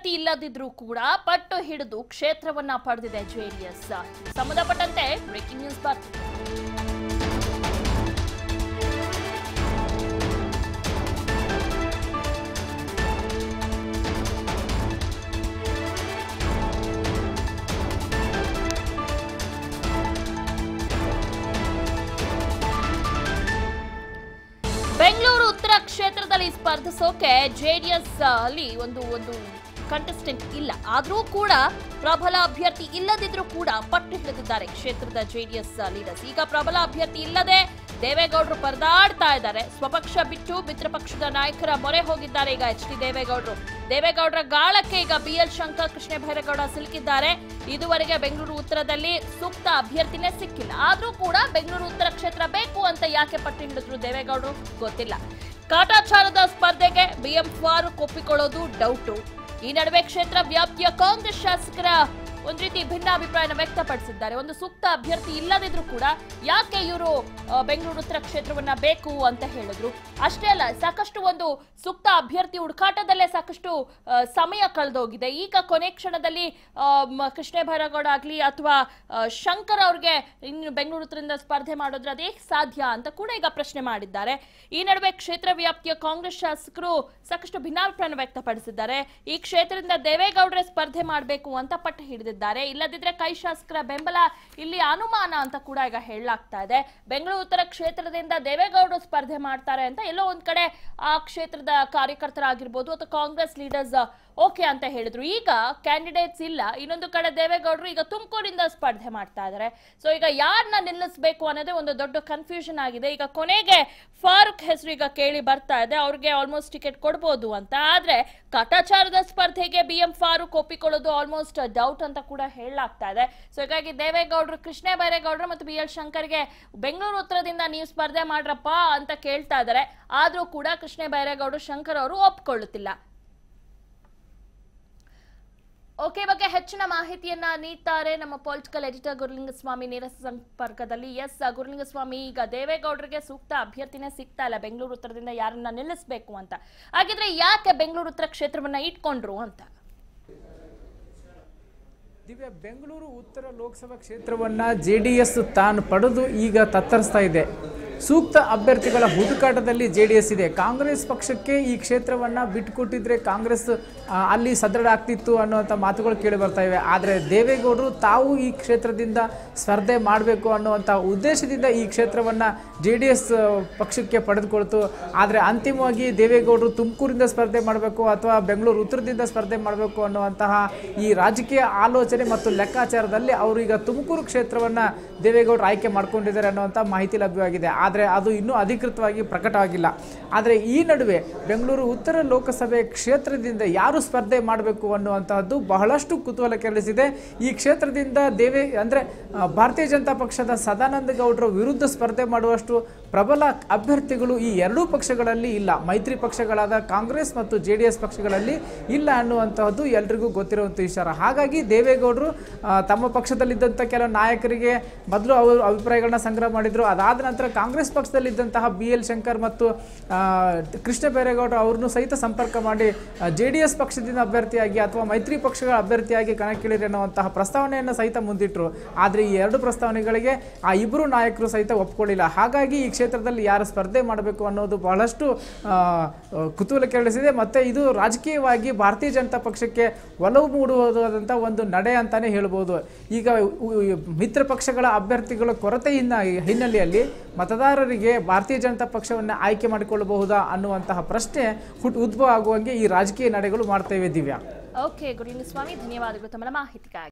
ಅಭ್ಯರ್ಥಿ ಇಲ್ಲದಿದ್ರೂ ಕೂಡ ಪಟ್ಟು ಹಿಡಿದು ಕ್ಷೇತ್ರವನ್ನ ಪಡೆದಿದೆ ಜೆಡಿಎಸ್ ಸಂಬಂಧಪಟ್ಟಂತೆ ಬ್ರೇಕಿಂಗ್ ನ್ಯೂಸ್ ಬರ್ತಿದೆ ಬೆಂಗಳೂರು ಉತ್ತರ ಕ್ಷೇತ್ರದಲ್ಲಿ ಸ್ಪರ್ಧಿಸೋಕೆ ಜೆಡಿಎಸ್ ಅಲ್ಲಿ ಒಂದು ಒಂದು ಕಂಟೆಸ್ಟೆಂಟ್ ಇಲ್ಲ ಆದರೂ ಕೂಡ ಪ್ರಬಲ ಅಭ್ಯರ್ಥಿ ಇಲ್ಲದಿದ್ರೂ ಕೂಡ ಪಟ್ಟು ಹಿಡಿದಿದ್ದಾರೆ ಕ್ಷೇತ್ರದ ಜೆಡಿಎಸ್ ಲೀಡರ್ಸ್ ಈಗ ಪ್ರಬಲ ಅಭ್ಯರ್ಥಿ ಇಲ್ಲದೆ ದೇವೇಗೌಡರು ಪರದಾಡ್ತಾ ಇದ್ದಾರೆ ಸ್ವಪಕ್ಷ ಬಿಟ್ಟು ಮಿತ್ರ ಪಕ್ಷದ ನಾಯಕರ ಮೊರೆ ಹೋಗಿದ್ದಾರೆ ಈಗ ಎಚ್ ಡಿ ದೇವೇಗೌಡರು ದೇವೇಗೌಡರ ಗಾಳಕ್ಕೆ ಈಗ ಬಿ ಎಲ್ ಶಂಕರ್ ಕೃಷ್ಣ ಭೈರೇಗೌಡ ಸಿಲುಕಿದ್ದಾರೆ ಇದುವರೆಗೆ ಬೆಂಗಳೂರು ಉತ್ತರದಲ್ಲಿ ಸೂಕ್ತ ಅಭ್ಯರ್ಥಿನೇ ಸಿಕ್ಕಿಲ್ಲ ಆದ್ರೂ ಕೂಡ ಬೆಂಗಳೂರು ಉತ್ತರ ಕ್ಷೇತ್ರ ಬೇಕು ಅಂತ ಯಾಕೆ ಪಟ್ಟು ಹಿಡಿದ್ರು ದೇವೇಗೌಡರು ಗೊತ್ತಿಲ್ಲ ಕಾಟಾಚಾರದ ಸ್ಪರ್ಧೆಗೆ ಬಿಎಂ ಫಾರೂಕ್ ಒಪ್ಪಿಕೊಳ್ಳೋದು ಡೌಟು ಈ ನಡುವೆ ಕ್ಷೇತ್ರ ವ್ಯಾಪ್ತಿಯ ಕಾಂಗ್ರೆಸ್ ಶಾಸಕರ ಒಂದ್ ರೀತಿ ಭಿನ್ನಾಭಿಪ್ರಾಯನ ವ್ಯಕ್ತಪಡಿಸಿದ್ದಾರೆ ಒಂದು ಸೂಕ್ತ ಅಭ್ಯರ್ಥಿ ಇಲ್ಲದಿದ್ರು ಕೂಡ ಯಾಕೆ ಇವರು ಬೆಂಗಳೂರು ಉತ್ತರ ಕ್ಷೇತ್ರವನ್ನ ಬೇಕು ಅಂತ ಹೇಳಿದ್ರು ಅಷ್ಟೇ ಅಲ್ಲ ಸಾಕಷ್ಟು ಒಂದು ಸೂಕ್ತ ಅಭ್ಯರ್ಥಿ ಹುಡುಕಾಟದಲ್ಲೇ ಸಾಕಷ್ಟು ಆ, ಸಮಯ ಕಳೆದೋಗಿದೆ ಈಗ ಕೊನೆ ಕ್ಷಣದಲ್ಲಿ ಆ, ಮ- ಕೃಷ್ಣ ಭೈರಗೌಡ ಆಗ್ಲಿ ಅಥವಾ ಆ, ಶಂಕರ್ ಅವ್ರಿಗೆ ಇನ್ನು ಬೆಂಗಳೂರು ಉತ್ತರದಿಂದ ಸ್ಪರ್ಧೆ ಮಾಡೋದ್ರೆ ಅದೇ ಸಾಧ್ಯ ಅಂತ ಕೂಡ ಈಗ ಪ್ರಶ್ನೆ ಮಾಡಿದ್ದಾರೆ ಈ ನಡುವೆ ಕ್ಷೇತ್ರ ವ್ಯಾಪ್ತಿಯ ಕಾಂಗ್ರೆಸ್ ಶಾಸಕರು ಸಾಕಷ್ಟು ಭಿನ್ನಾಭಿಪ್ರಾಯ ವ್ಯಕ್ತಪಡಿಸಿದ್ದಾರೆ ಈ ಕ್ಷೇತ್ರದಿಂದ ದೇವೇಗೌಡರೇ ಸ್ಪರ್ಧೆ ಮಾಡಬೇಕು ಅಂತ ಪಟ್ಟು ಹಿಡಿದಿದ್ದಾರೆ ಇಲ್ಲದಿದ್ರೆ ಕೈ ಶಾಸಕರ ಬೆಂಬಲ ಇಲ್ಲಿ ಅನುಮಾನ ಅಂತ ಕೂಡ ಈಗ ಹೇಳಲಾಗ್ತಾ ಇದೆ ಬೆಂಗಳೂರು ಉತ್ತರ ಕ್ಷೇತ್ರದಿಂದ ದೇವೇಗೌಡರು ಸ್ಪರ್ಧೆ ಮಾಡ್ತಾರೆ ಅಂತ ಎಲ್ಲೋ ಒಂದ್ ಕಡೆ ಆ ಕ್ಷೇತ್ರದ ಕಾರ್ಯಕರ್ತರಾಗಿರ್ಬೋದು ಅಥವಾ ಕಾಂಗ್ರೆಸ್ ಲೀಡರ್ಸ್ ಓಕೆ ಅಂತ ಹೇಳಿದ್ರು ಈಗ ಕ್ಯಾಂಡಿಡೇಟ್ಸ್ ಇಲ್ಲ ಇನ್ನೊಂದು ಕಡೆ ದೇವೇಗೌಡರು ಈಗ ತುಮಕೂರಿಂದ ಸ್ಪರ್ಧೆ ಮಾಡ್ತಾ ಇದ್ದಾರೆ ಸೊ ಈಗ ಯಾರನ್ನ ನಿಲ್ಲಿಸಬೇಕು ಅನ್ನೋದೇ ಒಂದು ದೊಡ್ಡ ಕನ್ಫ್ಯೂಷನ್ ಆಗಿದೆ ಈಗ ಕೊನೆಗೆ ಫಾರೂಕ್ ಹೆಸರು ಈಗ ಕೇಳಿ ಬರ್ತಾ ಇದೆ ಅವ್ರಿಗೆ ಆಲ್ಮೋಸ್ಟ್ ಟಿಕೆಟ್ ಕೊಡ್ಬೋದು ಅಂತ ಆದ್ರೆ ಕಾಟಾಚಾರದ ಸ್ಪರ್ಧೆಗೆ ಬಿ ಎಂ ಫಾರೂಕ್ ಒಪ್ಪಿಕೊಳ್ಳೋದು ಆಲ್ಮೋಸ್ಟ್ ಡೌಟ್ ಅಂತ ಕೂಡ ಹೇಳಲಾಗ್ತಾ ಇದೆ ಸೊ ಹೀಗಾಗಿ ದೇವೇಗೌಡರು ಕೃಷ್ಣ ಬೈರೇಗೌಡರು ಮತ್ತು ಬಿ ಎಲ್ ಶಂಕರ್ಗೆ ಬೆಂಗಳೂರು ಉತ್ತರದಿಂದ ನೀವು ಸ್ಪರ್ಧೆ ಮಾಡ್ರಪ್ಪ ಅಂತ ಕೇಳ್ತಾ ಇದ್ದಾರೆ ಆದ್ರೂ ಕೂಡ ಕೃಷ್ಣ ಬೈರೇಗೌಡರು ಶಂಕರ್ ಅವರು ಒಪ್ಕೊಳ್ಳುತ್ತಿಲ್ಲ ಓಕೆ ಈ ಬಗ್ಗೆ ಹೆಚ್ಚಿನ ಮಾಹಿತಿಯನ್ನ ನೀಡ್ತಾರೆ ನಮ್ಮ ಪೊಲಿಟಿಕಲ್ ಎಡಿಟರ್ ಗುರುಲಿಂಗಸ್ವಾಮಿ ನೇರ ಸಂಪರ್ಕದಲ್ಲಿ ಎಸ್ ಗುರುಲಿಂಗಸ್ವಾಮಿ ಈಗ ದೇವೇಗೌಡರಿಗೆ ಸೂಕ್ತ ಅಭ್ಯರ್ಥಿನೇ ಸಿಗ್ತಾ ಇಲ್ಲ ಬೆಂಗಳೂರು ಉತ್ತರದಿಂದ ಯಾರನ್ನ ನಿಲ್ಲಿಸಬೇಕು ಅಂತ ಹಾಗಿದ್ರೆ ಯಾಕೆ ಬೆಂಗಳೂರು ಉತ್ತರ ಕ್ಷೇತ್ರವನ್ನ ಇಟ್ಕೊಂಡ್ರು ಅಂತ ದಿವ್ಯ ಬೆಂಗಳೂರು ಉತ್ತರ ಲೋಕಸಭಾ ಕ್ಷೇತ್ರವನ್ನ ಜೆ ಡಿ ಎಸ್ ತಾನು ಪಡೆದು ಈಗ ತತ್ತರಿಸ್ತಾ ಇದೆ ಸೂಕ್ತ ಅಭ್ಯರ್ಥಿಗಳ ಹುಡುಕಾಟದಲ್ಲಿ ಜೆ ಡಿ ಎಸ್ ಇದೆ ಕಾಂಗ್ರೆಸ್ ಪಕ್ಷಕ್ಕೆ ಈ ಕ್ಷೇತ್ರವನ್ನ ಬಿಟ್ಟುಕೊಟ್ಟಿದ್ರೆ ಕಾಂಗ್ರೆಸ್ ಆ, ಅಲ್ಲಿ ಸದೃಢ ಆಗ್ತಿತ್ತು ಅನ್ನುವಂಥ ಮಾತುಗಳು ಕೇಳಿ ಬರ್ತಾ ಇವೆ ಆದರೆ ದೇವೇಗೌಡರು ತಾವು ಈ ಕ್ಷೇತ್ರದಿಂದ ಸ್ಪರ್ಧೆ ಮಾಡಬೇಕು ಅನ್ನುವಂಥ ಉದ್ದೇಶದಿಂದ ಈ ಕ್ಷೇತ್ರವನ್ನ ಜೆ ಡಿ ಎಸ್ ಪಕ್ಷಕ್ಕೆ ಪಡೆದುಕೊಳ್ತು ಆದರೆ ಅಂತಿಮವಾಗಿ ದೇವೇಗೌಡರು ತುಮಕೂರಿಂದ ಸ್ಪರ್ಧೆ ಮಾಡಬೇಕು ಅಥವಾ ಬೆಂಗಳೂರು ಉತ್ತರದಿಂದ ಸ್ಪರ್ಧೆ ಮಾಡಬೇಕು ಅನ್ನುವಂತಹ ಈ ರಾಜಕೀಯ ಆಲೋಚನೆ ಮತ್ತು ಲೆಕ್ಕಾಚಾರದಲ್ಲಿ ಅವರು ಈಗ ತುಮಕೂರು ಕ್ಷೇತ್ರವನ್ನ ದೇವೇಗೌಡರು ಆಯ್ಕೆ ಮಾಡ್ಕೊಂಡಿದ್ದಾರೆ ಅನ್ನುವಂಥ ಮಾಹಿತಿ ಲಭ್ಯವಾಗಿದೆ ಆದರೆ ಅದು ಇನ್ನೂ ಅಧಿಕೃತವಾಗಿ ಪ್ರಕಟವಾಗಿಲ್ಲ ಆದರೆ ಈ ನಡುವೆ ಬೆಂಗಳೂರು ಉತ್ತರ ಲೋಕಸಭೆ ಕ್ಷೇತ್ರದಿಂದ ಯಾರು ಸ್ಪರ್ಧೆ ಮಾಡಬೇಕು ಅನ್ನುವಂತಹದ್ದು ಬಹಳಷ್ಟು ಕುತೂಹಲ ಕೆರಳಿಸಿದೆ ಈ ಕ್ಷೇತ್ರದಿಂದ ದೇವೇ ಅಂದರೆ ಆ, ಭಾರತೀಯ ಜನತಾ ಪಕ್ಷದ ಸದಾನಂದ ಗೌಡರ ವಿರುದ್ಧ ಸ್ಪರ್ಧೆ ಮಾಡುವಷ್ಟು ಪ್ರಬಲ ಅಭ್ಯರ್ಥಿಗಳು ಈ ಎರಡೂ ಪಕ್ಷಗಳಲ್ಲಿ ಇಲ್ಲ ಮೈತ್ರಿ ಪಕ್ಷಗಳಾದ ಕಾಂಗ್ರೆಸ್ ಮತ್ತು ಜೆ ಡಿ ಎಸ್ ಪಕ್ಷಗಳಲ್ಲಿ ಇಲ್ಲ ಅನ್ನುವಂತಹದ್ದು ಎಲ್ರಿಗೂ ಗೊತ್ತಿರುವಂಥ ವಿಚಾರ ಹಾಗಾಗಿ ದೇವೇಗೌಡರು ಆ, ತಮ್ಮ ಪಕ್ಷದಲ್ಲಿದ್ದಂಥ ಕೆಲವು ನಾಯಕರಿಗೆ ಮೊದಲು ಅವರು ಅಭಿಪ್ರಾಯಗಳನ್ನ ಸಂಗ್ರಹ ಮಾಡಿದ್ರು ಅದಾದ ನಂತರ ಕಾಂಗ್ರೆಸ್ ಪಕ್ಷದಲ್ಲಿದ್ದಂತಹ ಬಿ ಎಲ್ ಶಂಕರ್ ಮತ್ತು ಆ, ಕೃಷ್ಣ ಬೈರೇಗೌಡರು ಅವ್ರನ್ನು ಸಹಿತ ಸಂಪರ್ಕ ಮಾಡಿ ಜೆ ಡಿ ಎಸ್ ಪಕ್ಷದಿಂದ ಅಭ್ಯರ್ಥಿಯಾಗಿ ಅಥವಾ ಮೈತ್ರಿ ಪಕ್ಷಗಳ ಅಭ್ಯರ್ಥಿಯಾಗಿ ಕಣಕ್ಕಿಳಿರಿ ಅನ್ನುವಂತಹ ಪ್ರಸ್ತಾವನೆಯನ್ನು ಸಹಿತ ಮುಂದಿಟ್ಟರು ಆದರೆ ಈ ಎರಡು ಪ್ರಸ್ತಾವನೆಗಳಿಗೆ ಆ ಇಬ್ಬರು ನಾಯಕರು ಸಹಿತ ಒಪ್ಕೊಳ್ಳಿಲ್ಲ ಹಾಗಾಗಿ ಈ ಕ್ಷೇತ್ರದಲ್ಲಿ ಯಾರು ಸ್ಪರ್ಧೆ ಮಾಡಬೇಕು ಅನ್ನೋದು ಬಹಳಷ್ಟು ಆ, ಕುತೂಹಲ ಕೆರಳಿಸಿದೆ ಮತ್ತೆ ಇದು ರಾಜಕೀಯವಾಗಿ ಭಾರತೀಯ ಜನತಾ ಪಕ್ಷಕ್ಕೆ ಒಲವು ಮೂಡುವುದಾದಂಥ ಒಂದು ನಡೆ ಅಂತಾನೆ ಹೇಳ್ಬೋದು ಈಗ ಉ- ಉ- ಮಿತ್ರ ಪಕ್ಷಗಳ ಅಭ್ಯರ್ಥಿಗಳ ಕೊರತೆಯಿಂದ ಹಿನ್ನೆಲೆಯಲ್ಲಿ ಮತದಾರರಿಗೆ ಭಾರತೀಯ ಜನತಾ ಪಕ್ಷವನ್ನು ಆಯ್ಕೆ ಮಾಡಿಕೊಳ್ಳಬಹುದಾ ಅನ್ನುವಂತಹ ಪ್ರಶ್ನೆ ಹುಟ್ಟು ಉದ್ಭವ ಆಗುವಂಗೆ ಈ ರಾಜಕೀಯ ನಡೆಗಳು ಮಾಡ್ತೇವೆ ದಿವ್ಯಾ ಓಕೆ ಗುರುಲಿಂಗಸ್ವಾಮಿ ಧನ್ಯವಾದಗಳು ತಮ್ಮ ಮಾಹಿತಿಗಾಗಿ